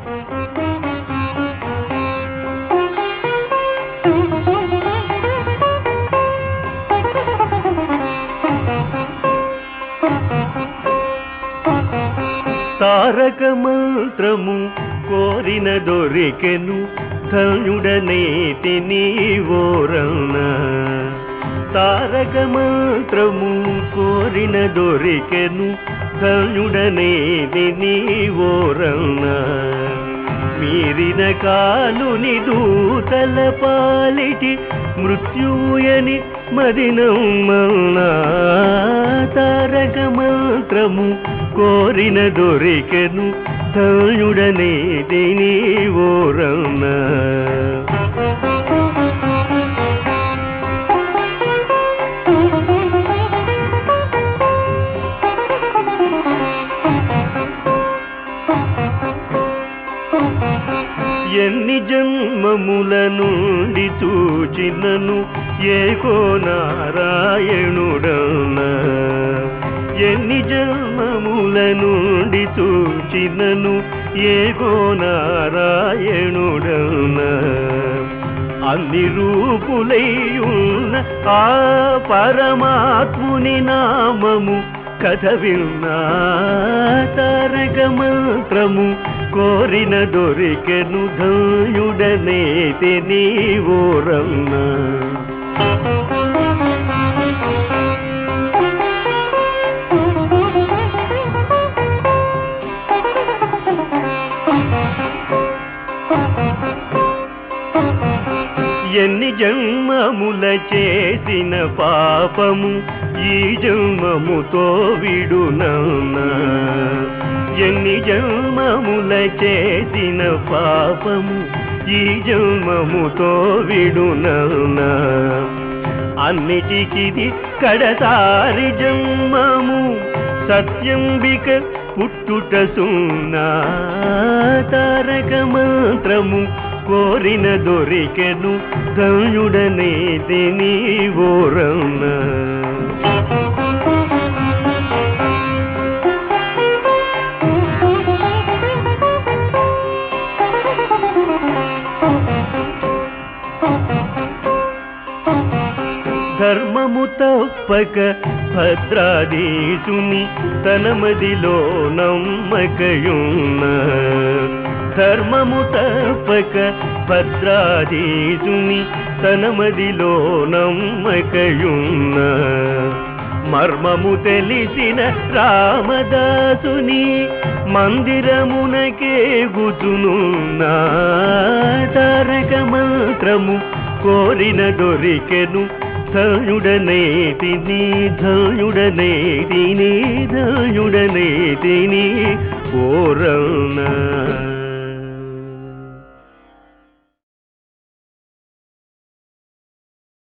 తారక మంత్రము కోరిన దొరికెను ధన్యుడనేతి నీవోరన్న తారక మంత్రము కోరిన దొరికెను ధన్యుడనేది నీవోరన్న మీరిన కాలుని దూతల పాలిటి మృత్యుయని మదినమ్మన్నా తారక మంత్రము కోరిన దొరికెను తయుడనే దేని ఓరన్న ఎన్ని జన్మముల నుండి చూచినను ఏకో నారాయణుడన్న ఎన్ని జన్మముల నుండి చూచినను ఏకో నారాయణుడన్న అన్ని రూపులైయున్న ఆ పరమాత్ముని నామము కథ విన్నా తారక మంత్రము కోరిన దొరికెను ధయుడనే నీవోరన్నా ఎన్ని జన్మముల చేసిన పాపము ఈ జన్మముతో విడునన్నా ఎన్ని జన్మముల చేసిన పాపము ఈ జన్మముతో విడునన్నా అన్నిటికిది కడసారి జన్మము సత్యంబిక పుట్టుట సున్నా తారక మంత్రము కోరిన దొరికెను ధనుడనే దేని ఓరన్న ధర్మము తప్పక భద్రాదీసుని తన మదిలో నమ్మకయున్న ధర్మము తప్పక భద్రాదీసుని తన మదిలో నమ్మకయున్న మర్మము తెలిసిన రామదాసుని మందిరమునకే గుతునున్నా తారక మంత్రము కోరిన దొరికెను ధయుడనే తిని ధయుడనే తిని ధయుడనే తిని ఓరణ